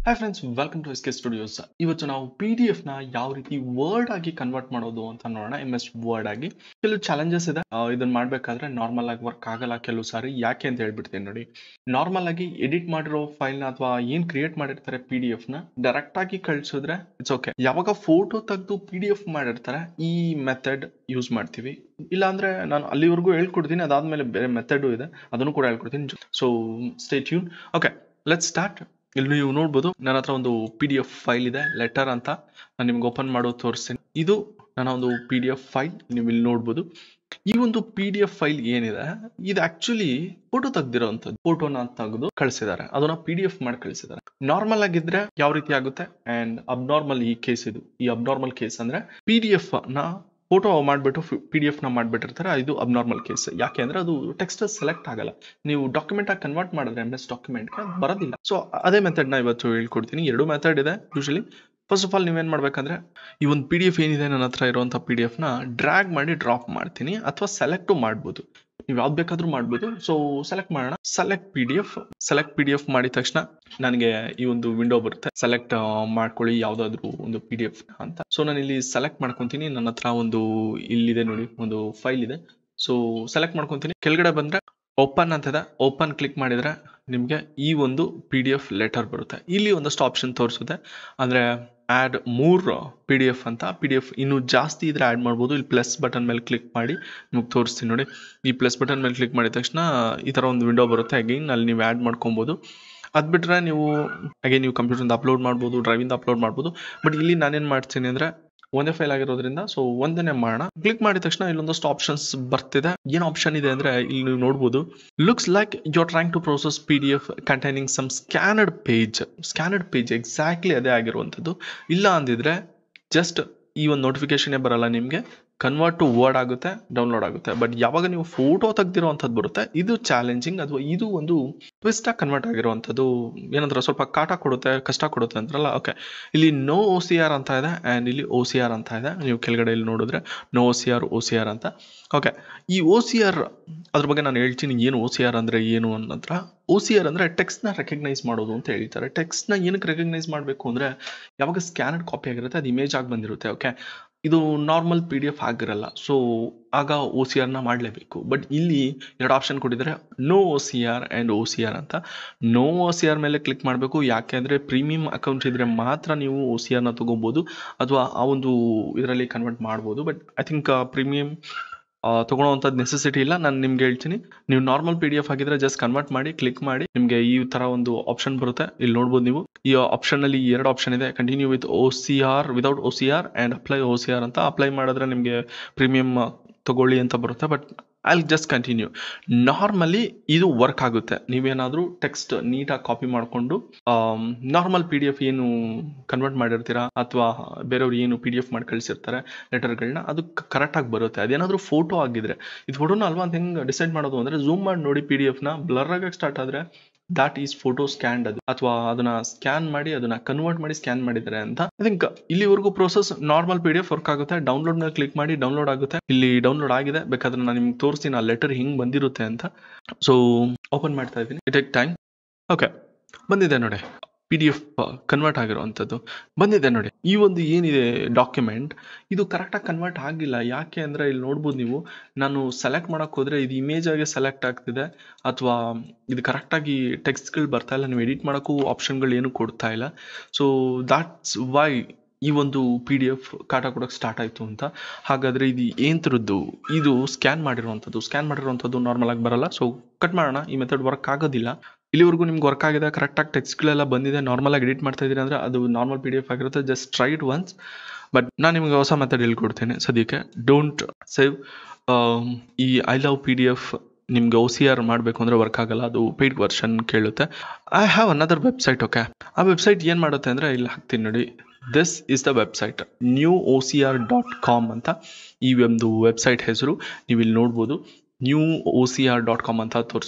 hi friends welcome to S K studios ಇವತ್ತು ನಾವು P D ಎಫ್ನ ಯಾವ ರೀತಿ ವರ್ಡ್ ಆಗಿ ಕನ್ವರ್ಟ್ ಮಾಡೋದು ಅಂತ ನೋಡೋಣ ಎಮ್ ಎಸ್ ವರ್ಡ್ ಆಗಿ ಕೆಲವು ಚಾಲೆಂಜಸ್ ಇದೆ ಆ, ಇದನ್ನ ಮಾಡಬೇಕಾದ್ರೆ ನಾರ್ಮಲ್ ಆಗಿ ವರ್ಕ್ ಆಗಲ್ಲ ಕೆಲವು ಸಾರಿ ಯಾಕೆ ಅಂತ ಹೇಳ್ಬಿಡ್ತೀನಿ ನೋಡಿ ನಾರ್ಮಲ್ ಆಗಿ ಎಡಿಟ್ ಮಾಡಿರೋ ಫೈಲ್ನ ಅಥವಾ ಏನು ಕ್ರಿಯೇಟ್ ಮಾಡಿರ್ತಾರೆ ಪಿ ಡಿ ಎಫ್ನ ಡೈರೆಕ್ಟ್ ಆಗಿ ಕಳಿಸಿದ್ರೆ ಇಟ್ಸ್ ಓಕೆ ಯಾವಾಗ ಫೋಟೋ ತೆಗೆದು ಪಿ ಡಿ ಎಫ್ ಮಾಡಿರ್ತಾರೆ ಈ ಮೆಥಡ್ ಯೂಸ್ ಮಾಡ್ತೀವಿ ಇಲ್ಲಾಂದ್ರೆ ನಾನು ಅಲ್ಲಿವರೆಗೂ ಹೇಳ್ಕೊಡ್ತೀನಿ ಅದಾದ್ಮೇಲೆ ಬೇರೆ ಮೆಥಡು ಇದೆ ಅದನ್ನು ಕೂಡ ಹೇಳ್ಕೊಡ್ತೀನಿ so stay tune okay let start ಇಲ್ಲಿ ನೀವು ನೋಡ್ಬೋದು ನನ್ನ ಹತ್ರ ಒಂದು ಪಿ ಡಿ ಎಫ್ ಫೈಲ್ ಇದೆ ಲೆಟರ್ ಅಂತ ನಾನು ನಿಮ್ಗೆ ಓಪನ್ ಮಾಡೋದು ತೋರಿಸ್ತೀನಿ ಇದು ನನ್ನ ಒಂದು ಪಿ ಡಿ ಎಫ್ ಫೈಲ್ ನೀವು ಇಲ್ಲಿ ನೋಡ್ಬೋದು ಈ ಒಂದು ಪಿ ಡಿ ಎಫ್ ಫೈಲ್ ಏನಿದೆ ಇದು ಆಕ್ಚುಲಿ ಫೋಟೋ ತೆಗ್ದಿರೋಂಥದ್ದು ಫೋಟೋನ ತೆಗೆದು ಕಳಿಸಿದ್ದಾರೆ ಅದನ್ನ ಪಿ ಡಿ ಎಫ್ ಮಾಡಿ ಕಳಿಸಿದ್ದಾರೆ ನಾರ್ಮಲ್ ಆಗಿದ್ರೆ ಯಾವ ರೀತಿ ಆಗುತ್ತೆ ಅಂಡ್ ಅಬ್ನಾರ್ಮಲ್ ಈ ಕೇಸ್ ಇದು ಈ ಅಬ್ನಾರ್ಮಲ್ ಕೇಸ್ ಅಂದ್ರೆ ಪಿ ಡಿ ಎಫ್ ನ ಫೋಟೋ ಮಾಡಿಬಿಟ್ಟು ಪಿ ಡಿ ಎಫ್ ನ ಮಾಡಿಬಿಟ್ಟಿರ್ತಾರೆ ಇದು ಅಬ್ನಾರ್ಮಲ್ ಕೇಸ್ ಯಾಕೆ ಅಂದ್ರೆ ಅದು ಟೆಕ್ಸ್ಟ್ ಸೆಲೆಕ್ಟ್ ಆಗಲ್ಲ ನೀವು ಡಾಕ್ಯುಮೆಂಟ್ ಆಗಿ ಕನ್ವರ್ಟ್ ಮಾಡಿದ್ರೆ ಎಮ್ ಎಸ್ ಡಾಕ್ಯುಮೆಂಟ್ಗೆ ಅದು ಬರೋದಿಲ್ಲ ಸೊ ಅದೇ ಮೆಥಡ್ನ ಇವತ್ತು ಹೇಳ್ಕೊಡ್ತೀನಿ ಎರಡು ಮೆಥಡ್ ಇದೆ ಯೂಶಲಿ ಫಸ್ಟ್ ಆಫ್ ಆಲ್ ನೀವೇನು ಮಾಡ್ಬೇಕಂದ್ರೆ ಈ ಒಂದು ಪಿ ಡಿ ಎಫ್ ಏನಿದೆ ನನ್ನ ಹತ್ರ ಇರುವಂಥ ಪಿ ಡಿ ಎಫ್ನ ಡ್ರ್ಯಾಗ್ ಮಾಡಿ ಡ್ರಾಪ್ ಮಾಡ್ತೀನಿ ಅಥವಾ ಸೆಲೆಕ್ಟು ಮಾಡ್ಬೋದು ನೀವು ಯಾವ್ದು ಬೇಕಾದ್ರೂ ಮಾಡ್ಬೋದು ಸೊ ಸೆಲೆಕ್ಟ್ ಮಾಡೋಣ select P D F select P D F ಮಾಡಿದ ತಕ್ಷಣ ನನಗೆ ಈ ಒಂದು ವಿಂಡೋ ಬರುತ್ತೆ ಸೆಲೆಕ್ಟ್ ಮಾಡ್ಕೊಳ್ಳಿ ಯಾವುದಾದ್ರೂ ಒಂದು ಪಿ ಡಿ ಎಫ್ ಅಂತ ಸೊ ನಾನು ಇಲ್ಲಿ ಸೆಲೆಕ್ಟ್ ಮಾಡ್ಕೊತೀನಿ ನನ್ನ ಹತ್ರ ಒಂದು ಇಲ್ಲಿದೆ ನೋಡಿ ಒಂದು ಫೈಲ್ ಇದೆ ಸೊ ಸೆಲೆಕ್ಟ್ ಮಾಡ್ಕೊತೀನಿ ಕೆಳಗಡೆ ಬಂದ್ರೆ ಓಪನ್ ಅಂತಿದೆ ಓಪನ್ ಕ್ಲಿಕ್ ಮಾಡಿದ್ರೆ ನಿಮಗೆ ಈ ಒಂದು ಪಿ ಡಿ ಎಫ್ ಲೆಟರ್ ಬರುತ್ತೆ ಇಲ್ಲಿ ಒಂದಷ್ಟು ಆಪ್ಷನ್ ತೋರಿಸುತ್ತೆ ಅಂದರೆ ಆ್ಯಡ್ ಮೂರು ಪಿ ಡಿ ಎಫ್ ಅಂತ ಪಿ ಡಿ ಎಫ್ ಇನ್ನೂ ಜಾಸ್ತಿ ಇದ್ರೆ ಆ್ಯಡ್ ಮಾಡ್ಬೋದು ಇಲ್ಲಿ ಪ್ಲಸ್ ಬಟನ್ ಮೇಲೆ ಕ್ಲಿಕ್ ಮಾಡಿ ನಿಮಗೆ ತೋರಿಸ್ತೀನಿ ನೋಡಿ ಈ ಪ್ಲಸ್ ಬಟನ್ ಮೇಲೆ ಕ್ಲಿಕ್ ಮಾಡಿದ ತಕ್ಷಣ ಈ ಥರ ಒಂದು ವಿಂಡೋ ಬರುತ್ತೆ ಅಗೈನ್ ಅಲ್ಲಿ ನೀವು ಆ್ಯಡ್ ಮಾಡ್ಕೊಬೋದು ಅದು ಬಿಟ್ಟರೆ ನೀವು ಅಗೇನ್ ನೀವು ಕಂಪ್ಯೂಟರಿಂದ ಅಪ್ಲೋಡ್ ಮಾಡ್ಬೋದು ಡ್ರೈವಿಂದ ಅಪ್ಲೋಡ್ ಮಾಡ್ಬೋದು ಬಟ್ ಇಲ್ಲಿ ನಾನೇನು ಮಾಡ್ತೀನಿ ಅಂದರೆ ಒಂದೇ ಫೈಲ್ ಆಗಿರೋದ್ರಿಂದ ಸೊ ಒಂದನೇ ಮಾಡೋಣ ಕ್ಲಿಕ್ ಮಾಡಿದ ತಕ್ಷಣ ಇಲ್ಲೊಂದಷ್ಟು ಆಪ್ಷನ್ಸ್ ಬರ್ತಿದೆ ಏನು ಆಪ್ಷನ್ ಇದೆ ಅಂದ್ರೆ ಇಲ್ಲಿ ನೀವು ನೋಡ್ಬೋದು looks like you are trying to process P D F containing some scanned page scanned page exactly ಅದೇ ಆಗಿರುವಂಥದ್ದು ಇಲ್ಲ ಅಂದಿದ್ರೆ ಜಸ್ಟ್ ಈ ಒಂದು ನೋಟಿಫಿಕೇಶನ್ ಬರಲ್ಲ ನಿಮಗೆ ಕನ್ವರ್ಟ್ ಟು ವರ್ಡ್ ಆಗುತ್ತೆ ಡೌನ್ಲೋಡ್ ಆಗುತ್ತೆ ಬಟ್ ಯಾವಾಗ ನೀವು ಫೋಟೋ ತೆಗ್ದಿರೋವಂಥದ್ದು ಬರುತ್ತೆ ಇದು ಚಾಲೆಂಜಿಂಗ್ ಅಥವಾ ಇದು ಒಂದು ಟ್ವಿಸ್ಟ್ ಆಗಿ ಕನ್ವರ್ಟ್ ಆಗಿರುವಂಥದ್ದು ಏನಂದ್ರೆ ಸ್ವಲ್ಪ ಕಾಟ ಕೊಡುತ್ತೆ ಕಷ್ಟ ಕೊಡುತ್ತೆ ಅಂತಾರಲ್ಲ ಓಕೆ ಇಲ್ಲಿ ನೋ ಓ ಸಿ ಆರ್ ಅಂತ ಇದೆ ಆ್ಯಂಡ್ ಇಲ್ಲಿ ಓ ಸಿ ಆರ್ ಅಂತ ಇದೆ ನೀವು ಕೆಳಗಡೆ ಇಲ್ಲಿ ನೋಡಿದ್ರೆ no O C R O C R ಅಂತ ಓಕೆ ಈ ಓ ಸಿ ಆರ್ ಅದ್ರ ಬಗ್ಗೆ ನಾನು ಹೇಳ್ತೀನಿ ಏನು ಓ ಸಿ ಆರ್ ಅಂದರೆ ಏನು ಅನ್ನೋದ್ರ ಓ ಸಿ ಆರ್ ಅಂದರೆ ಟೆಕ್ಸ್ಟ್ನ ರೆಕಗ್ನೈಸ್ ಮಾಡೋದು ಅಂತ ಹೇಳ್ತಾರೆ ಟೆಕ್ಸ್ಟ್ನ ಏನಕ್ಕೆ ರೆಕಗ್ನೈಸ್ ಮಾಡಬೇಕು ಅಂದರೆ ಯಾವಾಗ ಸ್ಕ್ಯಾನರ್ಡ್ ಕಾಪಿ ಆಗಿರುತ್ತೆ ಅದು ಇಮೇಜ್ ಆಗಿ ಬಂದಿರುತ್ತೆ ಓಕೆ ಇದು ನಾರ್ಮಲ್ ಪಿ ಡಿ ಎಫ್ ಆಗಿರಲ್ಲ ಸೊ ಆಗ ಓ ಸಿ ಆರ್ನ ಮಾಡಲೇಬೇಕು ಬಟ್ ಇಲ್ಲಿ ಎರಡು ಆಪ್ಷನ್ ಕೊಟ್ಟಿದ್ದಾರೆ no O C R and O C R ಅಂತ ನೋ ಓ ಸಿ ಆರ್ ಮೇಲೆ ಕ್ಲಿಕ್ ಮಾಡಬೇಕು ಯಾಕೆ ಅಂದರೆ ಪ್ರೀಮಿಯಂ ಅಕೌಂಟ್ ಇದ್ದರೆ ಮಾತ್ರ ನೀವು ಓ ಸಿ ಆರ್ನ ತೊಗೋಬೋದು ಅಥವಾ ಆ ಒಂದು ಇದರಲ್ಲಿ ಕನ್ವರ್ಟ್ ಮಾಡ್ಬೋದು ಬಟ್ ಐ ಥಿಂಕ್ ಪ್ರೀಮಿಯಂ ತೊಗೊಳೋವಂಥದ್ದು ನೆಸೆಸಿಟಿ ಇಲ್ಲ ನಾನು ನಿಮ್ಗೆ ಹೇಳ್ತೀನಿ ನೀವು ನಾರ್ಮಲ್ ಪಿ ಡಿ ಎಫ್ ಆಗಿದ್ರೆ ಜಸ್ಟ್ ಕನ್ವರ್ಟ್ ಮಾಡಿ ಕ್ಲಿಕ್ ಮಾಡಿ ನಿಮಗೆ ಈ ಥರ ಒಂದು ಆಪ್ಷನ್ ಬರುತ್ತೆ ಇಲ್ಲಿ ನೋಡ್ಬೋದು ನೀವು ಈ ಆಪ್ಷನಲ್ಲಿ ಎರಡು ಆಪ್ಷನ್ ಇದೆ continue with O C R without O C R and apply O C R ಅಂತ ಅಪ್ಲೈ ಮಾಡಿದ್ರೆ ನಿಮಗೆ ಪ್ರೀಮಿಯಂ ತಗೊಳ್ಳಿ ಅಂತ ಬರುತ್ತೆ but I just continue normally ಇದು ವರ್ಕ್ ಆಗುತ್ತೆ ನೀವೇನಾದರೂ ಟೆಕ್ಸ್ಟ್ ನೀಟಾಗಿ ಕಾಪಿ ಮಾಡಿಕೊಂಡು ನಾರ್ಮಲ್ ಪಿ ಡಿ ಎಫ್ ಏನು ಕನ್ವರ್ಟ್ ಮಾಡಿರ್ತೀರಾ ಅಥವಾ ಬೇರೆಯವ್ರು ಏನು ಪಿ ಡಿ ಎಫ್ ಮಾಡಿ ಕಳಿಸಿರ್ತಾರೆ ಲೆಟರ್ಗಳನ್ನ ಅದು ಕರೆಕ್ಟಾಗಿ ಬರುತ್ತೆ ಅದೇನಾದರೂ ಫೋಟೋ ಆಗಿದ್ರೆ ಇದು ಫೋಟೋನ ಅಲ್ವಾ ಅಂತ ಹೆಂಗೆ ಡಿಸೈಡ್ ಮಾಡೋದು ಅಂದರೆ ಝೂಮ್ ಮಾಡಿ ನೋಡಿ ಪಿ ಡಿ ಎಫ್ನ ಬ್ಲರ್ ಆಗಕ್ಕೆ ಸ್ಟಾರ್ಟ್ ಆದರೆ ದಾಟ್ ಈಸ್ ಫೋಟೋ ಸ್ಕ್ಯಾನ್ ಅದು ಅಥವಾ ಅದನ್ನ ಸ್ಕ್ಯಾನ್ ಮಾಡಿ ಅದನ್ನ ಕನ್ವರ್ಟ್ ಮಾಡಿ ಸ್ಕ್ಯಾನ್ ಮಾಡಿದ್ದಾರೆ ಅಂತ ಐ ಥಿಂಕ್ ಇಲ್ಲಿವರೆಗೂ process normal P D F work ಆಗುತ್ತೆ ಡೌನ್ಲೋಡ್ ಮೇಲೆ ಕ್ಲಿಕ್ ಮಾಡಿ ಡೌನ್ಲೋಡ್ ಆಗುತ್ತೆ ಇಲ್ಲಿ ಡೌನ್ಲೋಡ್ ಆಗಿದೆ ಬೇಕಾದ್ರೆ ನಾನು ನಿಮ್ಗೆ ತೋರಿಸ್ತೀನಿ ಆ ಲೆಟರ್ ಹಿಂಗ್ ಬಂದಿರುತ್ತೆ ಅಂತ ಸೊ ಓಪನ್ ಮಾಡ್ತಾ ಇದ್ದೀನಿ ಇಟ್ ಟೈಮ್ ಓಕೆ ಬಂದಿದೆ ನೋಡಿ ಪಿ ಡಿ ಎಫ್ ಕನ್ವರ್ಟ್ ಆಗಿರುವಂಥದ್ದು ಬಂದಿದೆ ನೋಡಿ ಈ ಒಂದು ಏನಿದೆ ಡಾಕ್ಯುಮೆಂಟ್ ಇದು ಕರೆಕ್ಟಾಗಿ ಕನ್ವರ್ಟ್ ಆಗಿಲ್ಲ ಯಾಕೆ ಅಂದರೆ ಇಲ್ಲಿ ನೋಡ್ಬೋದು ನೀವು ನಾನು ಸೆಲೆಕ್ಟ್ ಮಾಡೋಕ್ಕೆ ಹೋದರೆ ಇದು ಇಮೇಜ್ ಆಗಿ ಸೆಲೆಕ್ಟ್ ಆಗ್ತಿದೆ ಅಥವಾ ಇದು ಕರೆಕ್ಟಾಗಿ ಟೆಕ್ಸ್ಟ್ಗಳು ಬರ್ತಾ ಇಲ್ಲ ನೀವು ಎಡಿಟ್ ಮಾಡೋಕ್ಕೂ ಆಪ್ಷನ್ಗಳು ಏನು ಕೊಡ್ತಾ ಇಲ್ಲ ಸೊ ದಾಟ್ಸ್ ವೈ ಈ ಒಂದು ಪಿ ಡಿ ಎಫ್ ಕಾಟ ಕೊಡೋಕ್ಕೆ ಸ್ಟಾರ್ಟ್ ಆಯಿತು ಅಂತ ಹಾಗಾದರೆ ಇದು ಏನು ಥರದ್ದು ಇದು ಸ್ಕ್ಯಾನ್ ಮಾಡಿರುವಂಥದ್ದು ಸ್ಕ್ಯಾನ್ ಮಾಡಿರುವಂಥದ್ದು ನಾರ್ಮಲ್ ಆಗಿ ಬರಲ್ಲ ಸೊ ಕಟ್ ಮಾಡೋಣ ಈ ಮೆಥಡ್ ವರ್ಕ್ ಆಗೋದಿಲ್ಲ ಇಲ್ಲಿವರೆಗೂ ನಿಮ್ಗೆ ವರ್ಕ್ ಆಗಿದೆ ಕರೆಕ್ಟಾಗಿ ಟೆಕ್ಸ್ಟ್ಗಳೆಲ್ಲ ಬಂದಿದೆ ನಾರ್ಮಲ್ ಆಗಿ ಎಡಿಟ್ ಮಾಡ್ತಾ ಇದ್ದೀರಿ ಅಂದರೆ ಅದು ನಾರ್ಮಲ್ ಪಿ ಡಿ ಎಫ್ ಆಗಿರುತ್ತೆ just try it once but ನಾನು ನಿಮಗೆ ಹೊಸ ಮೆಥಡ್ ಹೇಳ್ಕೊಡ್ತೇನೆ ಸದ್ಯಕ್ಕೆ ಡೋಂಟ್ ಸೇವ್ ಈ I love P D F ನಿಮ್ಗೆ ಓ ಸಿ ಆರ್ ಮಾಡಬೇಕು ಅಂದರೆ ವರ್ಕ್ ಆಗಲ್ಲ ಅದು ಪೇಯ್ಡ್ ವರ್ಷನ್ ಕೇಳುತ್ತೆ I have another website okay ಆ ವೆಬ್ಸೈಟ್ ಏನು ಮಾಡುತ್ತೆ ಅಂದರೆ ಇಲ್ಲಿ ಹಾಕ್ತೀನಿ ನೋಡಿ this is the website new O C R dot com ಅಂತ ಈ ಒಂದು ವೆಬ್ಸೈಟ್ ಹೆಸರು ನೀವು ಇಲ್ಲಿ ನೋಡ್ಬೋದು new O C R dot com ಅಂತ ತೋರಿಸುತ್ತೆ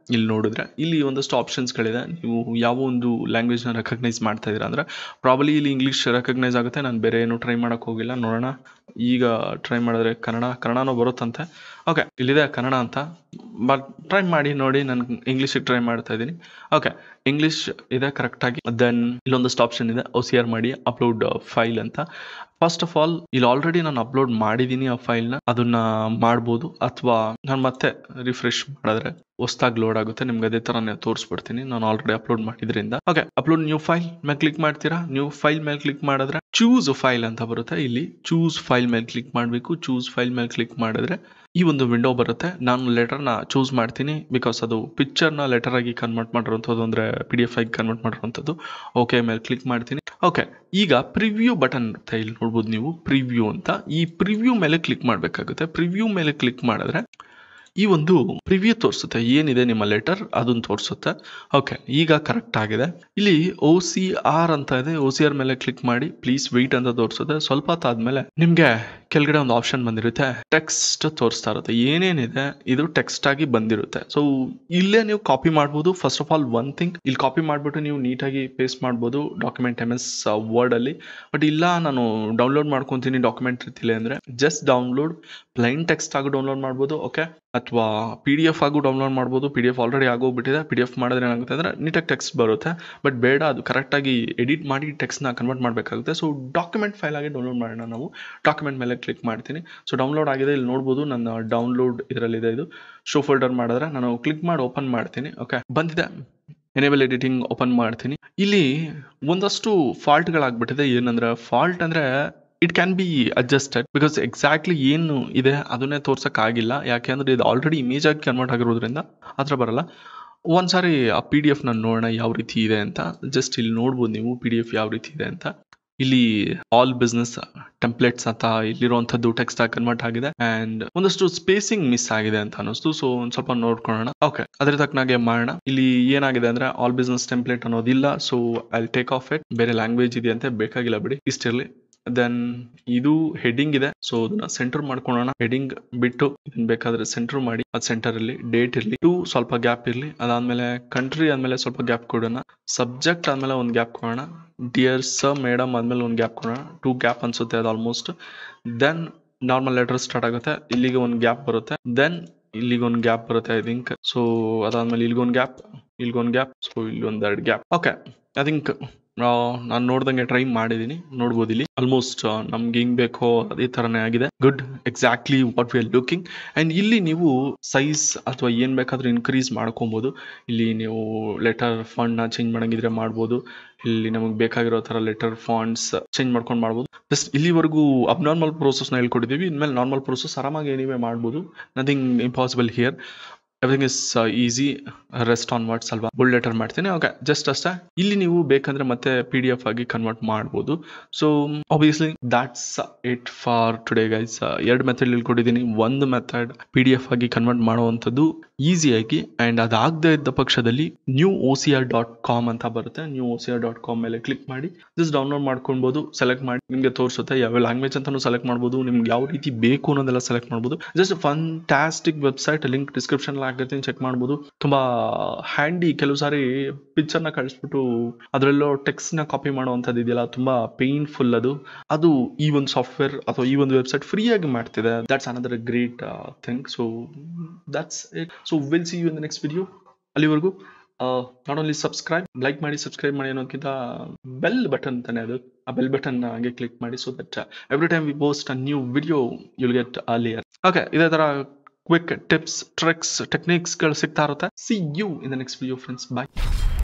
ಇಲ್ಲಿ ನೋಡಿದ್ರೆ ಇಲ್ಲಿ ಒಂದಷ್ಟು ಆಪ್ಷನ್ಸ್ಗಳಿದೆ ನೀವು ಯಾವ ಒಂದು ಲ್ಯಾಂಗ್ವೇಜ್ನ ರೆಕಗ್ನೈಸ್ ಮಾಡ್ತಾ ಇದ್ದೀರಾ ಅಂದರೆ ಪ್ರಾಬಲಿ ಇಲ್ಲಿ ಇಂಗ್ಲೀಷ್ ರೆಕಗ್ನೈಸ್ ಆಗುತ್ತೆ ನಾನು ಬೇರೆ ಏನು ಟ್ರೈ ಮಾಡೋಕ್ಕೆ ಹೋಗಿಲ್ಲ ನೋಡೋಣ ಈಗ ಟ್ರೈ ಮಾಡಿದ್ರೆ ಕನ್ನಡ ಕನ್ನಡನೂ ಬರುತ್ತಂತೆ ಓಕೆ ಇಲ್ಲಿದೆ ಕನ್ನಡ ಅಂತ ಬಟ್ ಟ್ರೈ ಮಾಡಿ ನೋಡಿ ನಾನು ಇಂಗ್ಲೀಷಿಗೆ ಟ್ರೈ ಮಾಡ್ತಾ ಇದ್ದೀನಿ ಓಕೆ ಇಂಗ್ಲೀಷ್ ಇದೆ ಕರೆಕ್ಟಾಗಿ ದೆನ್ ಇಲ್ಲೊಂದಷ್ಟು ಆಪ್ಷನ್ ಇದೆ ಒ ಸಿ ಆರ್ ಮಾಡಿ ಅಪ್ಲೋಡ್ ಫೈಲ್ ಅಂತ ಫಸ್ಟ್ ಆಫ್ ಆಲ್ ಇಲ್ಲಿ ಆಲ್ರೆಡಿ ನಾನು ಅಪ್ಲೋಡ್ ಮಾಡಿದ್ದೀನಿ ಆ ಫೈಲ್ನ ಅದನ್ನ ಮಾಡ್ಬೋದು ಅಥವಾ ನಾನು ಮತ್ತೆ ರಿಫ್ರೆಶ್ ಮಾಡಿದ್ರೆ ಹೊಸ್ದಾಗಿ ಲೋಡ್ ಆಗುತ್ತೆ ನಿಮ್ಗೆ ಅದೇ ಥರನೇ ತೋರಿಸ್ಬಿಡ್ತೀನಿ ನಾನು ಆಲ್ರೆಡಿ ಅಪ್ಲೋಡ್ ಮಾಡಿದ್ರಿಂದ ಓಕೆ ಅಪ್ಲೋಡ್ ನ್ಯೂ ಫೈಲ್ ಮೇಲೆ ಕ್ಲಿಕ್ ಮಾಡ್ತೀರಾ ನ್ಯೂ ಫೈಲ್ ಮೇಲೆ ಕ್ಲಿಕ್ ಮಾಡಿದ್ರೆ ಚೂಸ್ ಫೈಲ್ ಅಂತ ಬರುತ್ತೆ ಇಲ್ಲಿ ಚೂಸ್ ಫೈಲ್ ಮೇಲೆ ಕ್ಲಿಕ್ ಮಾಡಬೇಕು ಚೂಸ್ ಫೈಲ್ ಮೇಲೆ ಕ್ಲಿಕ್ ಮಾಡಿದ್ರೆ ಈ ಒಂದು ವಿಂಡೋ ಬರುತ್ತೆ ನಾನು ಲೆಟರ್ನ ಚೂಸ್ ಮಾಡ್ತೀನಿ ಬಿಕಾಸ್ ಅದು ಪಿಕ್ಚರ್ನ ಲೆಟರ್ ಆಗಿ ಕನ್ವರ್ಟ್ ಮಾಡಿರೋಂಥದ್ದು ಅಂದರೆ ಪಿ ಡಿ ಎಫ್ ಆಗಿ ಕನ್ವರ್ಟ್ ಮಾಡಿರೋಂಥದ್ದು ಓಕೆ ಮೇಲೆ ಕ್ಲಿಕ್ ಮಾಡ್ತೀನಿ ಓಕೆ ಈಗ ಪ್ರಿವ್ಯೂ ಬಟನ್ ಇರುತ್ತೆ ಇಲ್ಲಿ ನೋಡ್ಬೋದು ನೀವು ಪ್ರಿವ್ಯೂ ಅಂತ ಈ ಪ್ರಿವ್ಯೂ ಮೇಲೆ ಕ್ಲಿಕ್ ಮಾಡಬೇಕಾಗುತ್ತೆ ಪ್ರಿವ್ಯೂ ಮೇಲೆ ಕ್ಲಿಕ್ ಮಾಡಿದ್ರೆ ಈ ಒಂದು ಪ್ರಿವ್ಯೂ ತೋರಿಸುತ್ತೆ ಏನಿದೆ ನಿಮ್ಮ ಲೆಟರ್ ಅದನ್ನು ತೋರಿಸುತ್ತೆ ಓಕೆ ಈಗ ಕರೆಕ್ಟ್ ಆಗಿದೆ ಇಲ್ಲಿ ಒ ಸಿ ಆರ್ ಅಂತ ಇದೆ ಒ ಸಿ ಆರ್ ಮೇಲೆ ಕ್ಲಿಕ್ ಮಾಡಿ ಪ್ಲೀಸ್ ವೆಯ್ಟ್ ಅಂತ ತೋರಿಸುತ್ತೆ ಸ್ವಲ್ಪ ಹೊತ್ತಾದ್ಮೇಲೆ ನಿಮಗೆ ಕೆಳಗಡೆ ಒಂದು ಆಪ್ಷನ್ ಬಂದಿರುತ್ತೆ ಟೆಕ್ಸ್ಟ್ ತೋರಿಸ್ತಾ ಇರುತ್ತೆ ಏನೇನಿದೆ ಇದು ಟೆಕ್ಸ್ಟ್ ಆಗಿ ಬಂದಿರುತ್ತೆ ಸೊ ಇಲ್ಲೇ ನೀವು ಕಾಪಿ ಮಾಡ್ಬೋದು first of all one thing ಇಲ್ಲಿ ಕಾಪಿ ಮಾಡಿಬಿಟ್ಟು ನೀವು ನೀಟಾಗಿ ಪೇಸ್ಟ್ ಮಾಡ್ಬೋದು ಡಾಕ್ಯುಮೆಂಟ್ ಎಮ್ ಎಸ್ ವರ್ಡಲ್ಲಿ ಬಟ್ ಇಲ್ಲ ನಾನು ಡೌನ್ಲೋಡ್ ಮಾಡ್ಕೊತೀನಿ ಡಾಕ್ಯುಮೆಂಟ್ ರೀತಿಲಿ ಅಂದರೆ ಜಸ್ಟ್ ಡೌನ್ಲೋಡ್ ಪ್ಲೈನ್ ಟೆಕ್ಸ್ಟ್ ಆಗಿ ಡೌನ್ಲೋಡ್ ಮಾಡ್ಬೋದು ಓಕೆ ಅಥವಾ ಪಿ ಡಿ ಎಫ್ ಆಗು ಡೌನ್ಲೋಡ್ ಮಾಡ್ಬೋದು ಪಿ ಡಿ ಎಫ್ ಆಲ್ರೆಡಿ ಆಗೋಗ್ಬಿಟ್ಟಿದೆ ಪಿ ಡಿ ಎಫ್ ಮಾಡಿದ್ರೆ ಏನಾಗುತ್ತೆ ಅಂದರೆ ನೀಟಾಗಿ ಟೆಕ್ಸ್ಟ್ ಬರುತ್ತೆ ಬಟ್ ಬೇಡ ಅದು ಕರೆಕ್ಟಾಗಿ ಎಡಿಟ್ ಮಾಡಿ ಟೆಕ್ಸ್ಟ್ನ ಕನ್ವರ್ಟ್ ಮಾಡಬೇಕಾಗುತ್ತೆ ಸೊ ಡಾಕ್ಯುಮೆಂಟ್ ಫೈಲ್ ಆಗಿ ಡೌನ್ಲೋಡ್ ಮಾಡೋಣ ನಾವು ಡಾಕ್ಯುಮೆಂಟ್ ಮೇಲೆ ಕ್ಲಿಕ್ ಮಾಡ್ತೀನಿ ಸೊ ಡೌನ್ಲೋಡ್ ಆಗಿದೆ ಇಲ್ಲಿ ನೋಡ್ಬೋದು ನನ್ನ ಡೌನ್ಲೋಡ್ ಇದರಲ್ಲಿದೆ ಇದು ಶೋ ಫೋಲ್ಡರ್ ಮಾಡಿದ್ರೆ ನಾನು ಕ್ಲಿಕ್ ಮಾಡಿ ಓಪನ್ ಮಾಡ್ತೀನಿ ಓಕೆ ಬಂದಿದೆ ಎನೇಬಲ್ ಎಡಿಟಿಂಗ್ ಓಪನ್ ಮಾಡ್ತೀನಿ ಇಲ್ಲಿ ಒಂದಷ್ಟು ಫಾಲ್ಟ್ಗಳಾಗ್ಬಿಟ್ಟಿದೆ ಏನಂದ್ರೆ ಫಾಲ್ಟ್ ಅಂದರೆ it can be adjusted because exactly ಏನು ಇದೆ ಅದನ್ನೇ ತೋರ್ಸೋಕ್ಕಾಗಿಲ್ಲ ಯಾಕೆಂದರೆ ಇದು ಆಲ್ರೆಡಿ ಇಮೇಜ್ ಆಗಿ ಕನ್ವರ್ಟ್ ಆಗಿರೋದ್ರಿಂದ ಆ ಥರ ಬರಲ್ಲ ಒಂದ್ಸಾರಿ ಆ ಪಿ ಡಿ ಎಫ್ನ ನೋಡೋಣ ಯಾವ ರೀತಿ ಇದೆ ಅಂತ ಜಸ್ಟ್ ಇಲ್ಲಿ ನೋಡ್ಬೋದು ನೀವು ಪಿ ಡಿ ಎಫ್ ಯಾವ ರೀತಿ ಇದೆ ಅಂತ ಇಲ್ಲಿ ಆಲ್ ಬಿಸ್ನೆಸ್ ಟೆಂಪ್ಲೇಟ್ಸ್ ಅಂತ ಇಲ್ಲಿರುವಂಥದ್ದು ಟೆಕ್ಸ್ಟ್ ಆಗಿ ಕನ್ವರ್ಟ್ ಆಗಿದೆ ಅಂಡ್ ಒಂದಷ್ಟು ಸ್ಪೇಸಿಂಗ್ ಮಿಸ್ ಆಗಿದೆ ಅಂತ ಅನಿಸ್ತು ಸೊ ಒಂದ್ ಸ್ವಲ್ಪ ನೋಡ್ಕೊಳ್ಳೋಣ ಓಕೆ ಅದ್ರ ತಕ್ಕನಾಗೆ ಮಾಡೋಣ ಇಲ್ಲಿ ಏನಾಗಿದೆ ಅಂದ್ರೆ ಆಲ್ ಬಿಸ್ನೆಸ್ ಟೆಂಪ್ಲೇಟ್ ಅನ್ನೋದಿಲ್ಲ so I take off it ಬೇರೆ ಲ್ಯಾಂಗ್ವೇಜ್ ಇದೆಯಂತೆ ಬೇಕಾಗಿಲ್ಲ ಬಿಡಿ ಇಷ್ಟಿರ್ಲಿ ದೆನ್ ಇದು ಹೆಡಿಂಗ್ ಇದೆ ಸೊ ಅದನ್ನ ಸೆಂಟರ್ ಮಾಡ್ಕೊಳ್ಳೋಣ ಹೆಡಿಂಗ್ ಬಿಟ್ಟು ಇದನ್ನ ಬೇಕಾದ್ರೆ ಸೆಂಟರ್ ಮಾಡಿ ಅದು ಸೆಂಟರ್ ಇರಲಿ ಡೇಟ್ ಇರಲಿ ಟು ಸ್ವಲ್ಪ ಗ್ಯಾಪ್ ಇರಲಿ ಅದಾದ್ಮೇಲೆ ಕಂಟ್ರಿ ಆದ್ಮೇಲೆ ಸ್ವಲ್ಪ ಗ್ಯಾಪ್ ಕೊಡೋಣ ಸಬ್ಜೆಕ್ಟ್ ಆದ್ಮೇಲೆ ಒಂದು ಗ್ಯಾಪ್ ಕೊಡೋಣ ಡಿಯರ್ ಸ ಮೇಡಮ್ ಆದ್ಮೇಲೆ ಒಂದು ಗ್ಯಾಪ್ ಕೊಡೋಣ ಟೂ ಗ್ಯಾಪ್ ಅನ್ಸುತ್ತೆ ಅದು almost then normal letter start ಆಗುತ್ತೆ ಇಲ್ಲಿಗೆ ಒಂದು ಗ್ಯಾಪ್ ಬರುತ್ತೆ ದೆನ್ ಇಲ್ಲಿಗೆ ಒಂದು ಗ್ಯಾಪ್ ಬರುತ್ತೆ ಐ ಥಿಂಕ್ ಸೊ ಅದಾದ್ಮೇಲೆ ಇಲ್ಲಿಗೊಂದು ಗ್ಯಾಪ್ ಇಲ್ಲಿಗೊಂದು ಗ್ಯಾಪ್ ಸೊ ಇಲ್ಲಿ ಒಂದೆರಡು ಗ್ಯಾಪ್ ಓಕೆ ಐ ಥಿಂಕ್ ನಾನು ನೋಡ್ದಂಗೆ ಟ್ರೈ ಮಾಡಿದ್ದೀನಿ ನೋಡ್ಬೋದು ಇಲ್ಲಿ ಆಲ್ಮೋಸ್ಟ್ ನಮ್ಗೆ ಹೆಂಗ್ ಬೇಕೋ ಅದೇ ಥರನೇ ಆಗಿದೆ good exactly what we are looking and ಇಲ್ಲಿ ನೀವು ಸೈಜ್ ಅಥವಾ ಏನು ಬೇಕಾದರೂ ಇನ್ಕ್ರೀಸ್ ಮಾಡ್ಕೊಬೋದು ಇಲ್ಲಿ ನೀವು ಲೆಟರ್ ಫಂಡ್ನ ಚೇಂಜ್ ಮಾಡಂಗಿದ್ರೆ ಮಾಡ್ಬೋದು ಇಲ್ಲಿ ನಮಗೆ ಬೇಕಾಗಿರೋ ಥರ ಲೆಟರ್ ಫಾಂಡ್ಸ್ ಚೇಂಜ್ ಮಾಡ್ಕೊಂಡು ಮಾಡ್ಬೋದು ಜಸ್ಟ್ ಇಲ್ಲಿವರೆಗೂ ಅಬ್ನಾರ್ಮಲ್ ಪ್ರೋಸೆಸ್ನ ಹೇಳ್ಕೊಟ್ಟಿದ್ದೀವಿ ಇನ್ಮೇಲೆ ನಾರ್ಮಲ್ ಪ್ರೋಸೆಸ್ ಆರಾಮಾಗಿ ನೀವೇ ಮಾಡ್ಬೋದು nothing impossible here everything is easy rest on words ಅಲ್ವಾ ಬುಲ್ ಲೆಟರ್ ಮಾಡ್ತೀನಿ ಓಕೆ ಜಸ್ಟ್ ಅಷ್ಟೇ ಇಲ್ಲಿ ನೀವು ಬೇಕಂದ್ರೆ ಮತ್ತೆ ಪಿ ಡಿ ಎಫ್ ಆಗಿ ಕನ್ವರ್ಟ್ ಮಾಡ್ಬೋದು so obviously that's it for today guys ಎರಡು ಮೆಥಡ್ ಕೊಟ್ಟಿದ್ದೀನಿ ಒಂದು ಮೆಥಡ್ ಪಿ ಡಿ ಎಫ್ ಆಗಿ ಕನ್ವರ್ಟ್ ಮಾಡುವಂಥದ್ದು ಈಸಿಯಾಗಿ ಆ್ಯಂಡ್ ಅದಾಗದೇ ಇದ್ದ ಪಕ್ಷದಲ್ಲಿ new O C R dot com ಅಂತ ಬರುತ್ತೆ new O C R dot com ಮೇಲೆ ಕ್ಲಿಕ್ ಮಾಡಿ ಜಸ್ಟ್ ಡೌನ್ಲೋಡ್ ಮಾಡ್ಕೊಳ್ಬೋದು ಸೆಲೆಕ್ಟ್ ಮಾಡಿ ನಿಮಗೆ ತೋರಿಸುತ್ತೆ ಯಾವ ಲ್ಯಾಂಗ್ವೇಜ್ ಅಂತಾನು ಸೆಲೆಕ್ಟ್ ಮಾಡ್ಬೋದು ನಿಮ್ಗೆ ಯಾವ ರೀತಿ ಬೇಕು ಅನ್ನೋದೆಲ್ಲ ಸೆಲೆಕ್ಟ್ ಮಾಡ್ಬೋದು just fantastic website link description ಆಗಿರ್ತೀನಿ ಚೆಕ್ ಮಾಡ್ಬೋದು ತುಂಬಾ ಹ್ಯಾಂಡಿ ಕೆಲವು ಸಾರಿ ಪಿಕ್ಚರ್ನ ಕಳಿಸ್ಬಿಟ್ಟು ಅದರಲ್ಲೋ ಟೆಕ್ಸ್ಟ್ನ ಕಾಪಿ ಮಾಡುವಂಥದ್ದು ಇದೆಯಲ್ಲ ತುಂಬಾ ಪೇನ್ಫುಲ್ ಅದು ಅದು ಈ ಒಂದು ಸಾಫ್ಟ್ವೇರ್ ಅಥವಾ ಈ ಒಂದು ವೆಬ್ಸೈಟ್ ಫ್ರೀಯಾಗಿ ಮಾಡ್ತಿದೆ that's another great thing so that's it so will see you in the next video ಅಲ್ಲಿವರೆಗೂ ನಾಟ್ ಓನ್ಲಿ ಸಬ್ಸ್ಕ್ರೈಬ್ ಲೈಕ್ ಮಾಡಿ ಸಬ್ಸ್ಕ್ರೈಬ್ ಮಾಡಿ ಅನ್ನೋದಕ್ಕಿಂತ ಬೆಲ್ ಬಟನ್ ತಾನೆ ಅದು ಆ ಬೆಲ್ ಬಟನ್ ಹಂಗೆ ಕ್ಲಿಕ್ ಮಾಡಿ so that every time we post a new video you'll get alert okay ಇದೇ ತರ ಕ್ವಿಕ್ ಟಿಪ್ಸ್ ಟ್ರಿಕ್ಸ್ ಟೆಕ್ನಿಕ್ಸ್ಗಳು ಸಿಗ್ತಾ ಇರುತ್ತೆ see you in the next video friends bye